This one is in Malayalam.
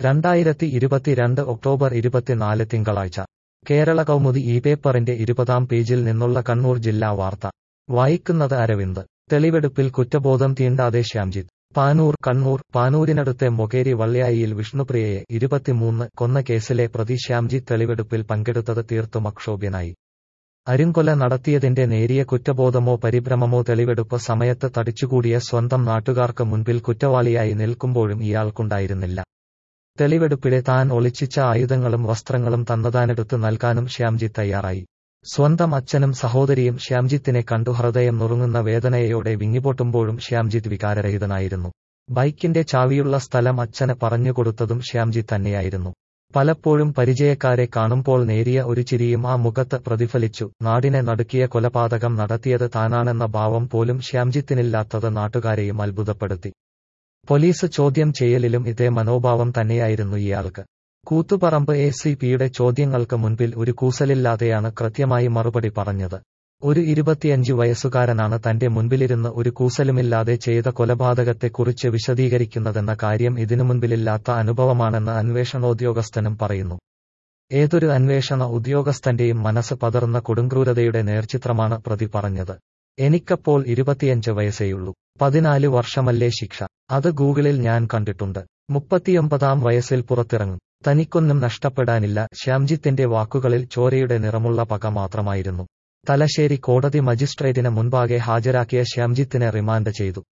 രണ്ടായിരത്തി ഇരുപത്തിരണ്ട് ഒക്ടോബർ ഇരുപത്തിനാല് തിങ്കളാഴ്ച കേരള കൗമുദി ഈ പേപ്പറിന്റെ ഇരുപതാം പേജിൽ നിന്നുള്ള കണ്ണൂർ ജില്ലാ വാർത്ത വായിക്കുന്നത് അരവിന്ദ് തെളിവെടുപ്പിൽ കുറ്റബോധം തീണ്ടാതെ ശ്യാംജിത്ത് പാനൂർ കണ്ണൂർ പാനൂരിനടുത്തെ മൊകേരി വള്ളിയായിയിൽ വിഷ്ണുപ്രിയയെ ഇരുപത്തിമൂന്ന് കൊന്ന കേസിലെ പ്രതി ശ്യാംജിത്ത് തെളിവെടുപ്പിൽ പങ്കെടുത്തത് തീർത്തും അക്ഷോഭ്യനായി അരുങ്കൊല നടത്തിയതിന്റെ നേരിയ കുറ്റബോധമോ പരിഭ്രമമോ തെളിവെടുപ്പ് സമയത്ത് തടിച്ചുകൂടിയ സ്വന്തം നാട്ടുകാർക്ക് മുൻപിൽ കുറ്റവാളിയായി നിൽക്കുമ്പോഴും ഇയാൾക്കുണ്ടായിരുന്നില്ല തെളിവെടുപ്പിലെ താൻ ഒളിച്ചിച്ച ആയുധങ്ങളും വസ്ത്രങ്ങളും തന്നതാനെടുത്ത് നൽകാനും ശ്യാംജിത്ത് തയ്യാറായി സ്വന്തം അച്ഛനും സഹോദരിയും ശ്യാംജിത്തിനെ കണ്ടു ഹൃദയം നുറുങ്ങുന്ന വേദനയോടെ വിങ്ങിപ്പൊട്ടുമ്പോഴും ശ്യാംജിത്ത് വികാരരഹിതനായിരുന്നു ബൈക്കിന്റെ ചാവിയുള്ള സ്ഥലം അച്ഛന് പറഞ്ഞുകൊടുത്തതും ശ്യാംജിത്ത് തന്നെയായിരുന്നു പലപ്പോഴും പരിചയക്കാരെ കാണുമ്പോൾ നേരിയ ഒരു ചിരിയും ആ മുഖത്ത് പ്രതിഫലിച്ചു നാടിനെ നടുക്കിയ കൊലപാതകം നടത്തിയത് താനാണെന്ന ഭാവം പോലും ശ്യാംജിത്തിനില്ലാത്തത് നാട്ടുകാരെയും അത്ഭുതപ്പെടുത്തി പോലീസ് ചോദ്യം ചെയ്യലിലും ഇതേ മനോഭാവം തന്നെയായിരുന്നു ഇയാൾക്ക് കൂത്തുപറമ്പ് എ സി പിയുടെ ചോദ്യങ്ങൾക്ക് മുൻപിൽ ഒരു കൂസലില്ലാതെയാണ് കൃത്യമായി മറുപടി പറഞ്ഞത് ഒരു ഇരുപത്തിയഞ്ചു വയസ്സുകാരനാണ് തന്റെ മുൻപിലിരുന്ന് ഒരു കൂസലുമില്ലാതെ ചെയ്ത കൊലപാതകത്തെക്കുറിച്ച് വിശദീകരിക്കുന്നതെന്ന കാര്യം ഇതിനു മുൻപിലില്ലാത്ത അനുഭവമാണെന്ന് അന്വേഷണോദ്യോഗസ്ഥനും പറയുന്നു ഏതൊരു അന്വേഷണ ഉദ്യോഗസ്ഥന്റെയും മനസ്സ് പതർന്ന കൊടുങ്ക്രൂരതയുടെ നേർചിത്രമാണ് പ്രതി പറഞ്ഞത് എനിക്കപ്പോൾ ഇരുപത്തിയഞ്ച് വയസ്സേയുള്ളൂ പതിനാല് വർഷമല്ലേ ശിക്ഷ അത് ഗൂഗിളിൽ ഞാൻ കണ്ടിട്ടുണ്ട് മുപ്പത്തിയൊമ്പതാം വയസ്സിൽ പുറത്തിറങ്ങും തനിക്കൊന്നും നഷ്ടപ്പെടാനില്ല ശ്യാംജിത്തിന്റെ വാക്കുകളിൽ ചോരയുടെ നിറമുള്ള പക മാത്രമായിരുന്നു തലശ്ശേരി കോടതി മജിസ്ട്രേറ്റിന് മുൻപാകെ ഹാജരാക്കിയ ശ്യാംജിത്തിനെ റിമാൻഡ് ചെയ്തു